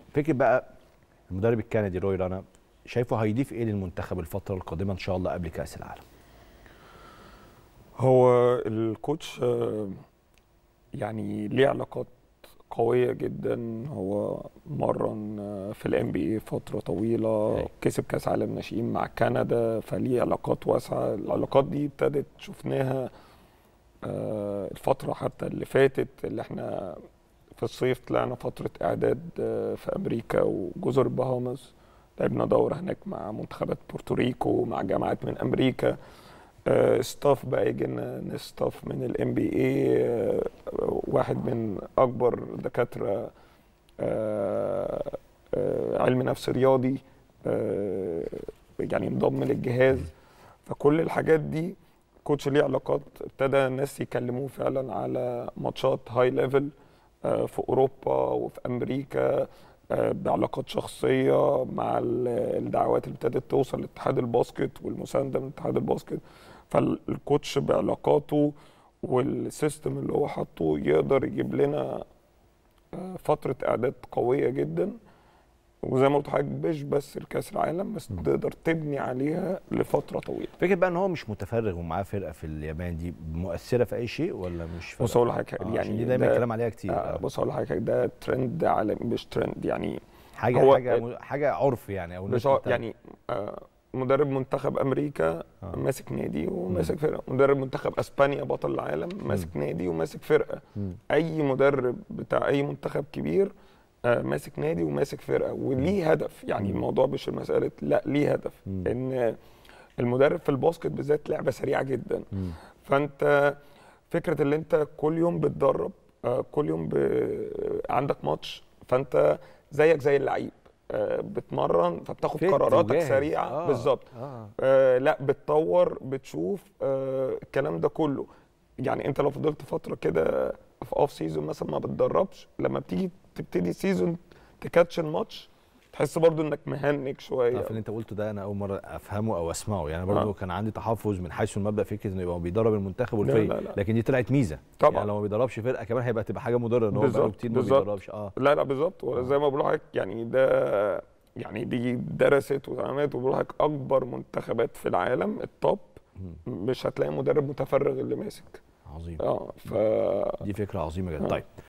فكره بقى المدرب الكندي روي رانا شايفه هيضيف ايه للمنتخب الفتره القادمه ان شاء الله قبل كاس العالم هو الكوتش آه، يعني ليه علاقات قوية جدا هو مرن آه، في الام بي اي فترة طويلة أي. كسب كاس عالم ناشئين مع كندا فليه علاقات واسعة العلاقات دي ابتدت شفناها آه، الفترة حتى اللي فاتت اللي احنا في الصيف طلعنا فترة إعداد آه، في أمريكا وجزر البهامز لعبنا دورة هناك مع منتخبات بورتوريكو مع جامعات من أمريكا آه، ستاف بقى يجي لنا ناس ستاف من الام بي اي واحد من اكبر دكاتره آه، آه، علم نفس رياضي آه، يعني انضم للجهاز فكل الحاجات دي كوتش ليه علاقات ابتدى الناس يكلموه فعلا على ماتشات هاي ليفل في اوروبا وفي امريكا آه، بعلاقات شخصيه مع ال- الدعوات اللي ابتدت توصل لاتحاد الباسكت والمسانده من اتحاد الباسكت فالكوتش بعلاقاته والسيستم اللي هو حاطه يقدر يجيب لنا آه، فتره اعداد قويه جدا وزي ما قلت لحضرتك مش بس لكاس العالم بس تقدر تبني عليها لفتره طويله فكره بقى ان هو مش متفرغ ومعاه فرقه في اليابان دي مؤثره في اي شيء ولا مش بص فارقة؟ اقول لحضرتك آه، يعني عشان دي دايما ده- الكلام عليها كتير آه، آه. بص اقول لحضرتك ده ترند عالمي مش ترند يعني حاجه هو- حاجه حاجه عرف يعني او الناس بس هو بتتابع. يعني آه، مدرب منتخب امريكا آه. ماسك نادي وماسك فرقه مدرب منتخب اسبانيا بطل العالم ماسك نادي وماسك فرقه مم. اي مدرب بتاع اي منتخب كبير آه، ماسك نادي وماسك فرقه وليه هدف يعني مم. الموضوع مش مساله لا ليه هدف مم. ان المدرب في الباسكت بالذات لعبه سريعه جدا مم. فانت فكره اللي انت كل يوم بتدرب آه، كل يوم ب... عندك ماتش فانت زيك زي اللعيب آه، بتمرن فبتاخد فت قراراتك وجاهز. سريعه آه. بالظبط اه آه لا بتطور بتشوف آه الكلام ده كله يعني انت لو فضلت فتره كده في اوف سيزون مثلا ما بتدربش لما بتيجي تبتدي سيزون تكاتش الماتش تحس برضو انك مهنج شويه تعرف اللي انت قلته ده انا اول مره افهمه او اسمعه يعني برضه آه. كان عندي تحفظ من حيث المبدا فكره انه يبقى بيدرب المنتخب لا، والفريق لا، لا. لكن دي طلعت ميزه طبعا. يعني لو ما بيدربش فرقه كمان هيبقى تبقى حاجه مضره ان هو بقاله بالظبط، كتير ما بالظبط. بيدربش اه لا لا بالظبط وزي ما بقول لحضرتك يعني ده يعني دي درست واتعملت وبقول لحضرتك اكبر منتخبات في العالم التوب مش هتلاقي مدرب متفرغ اللي ماسك عظيم اه ف دي فكره عظيمه جدا آه. طيب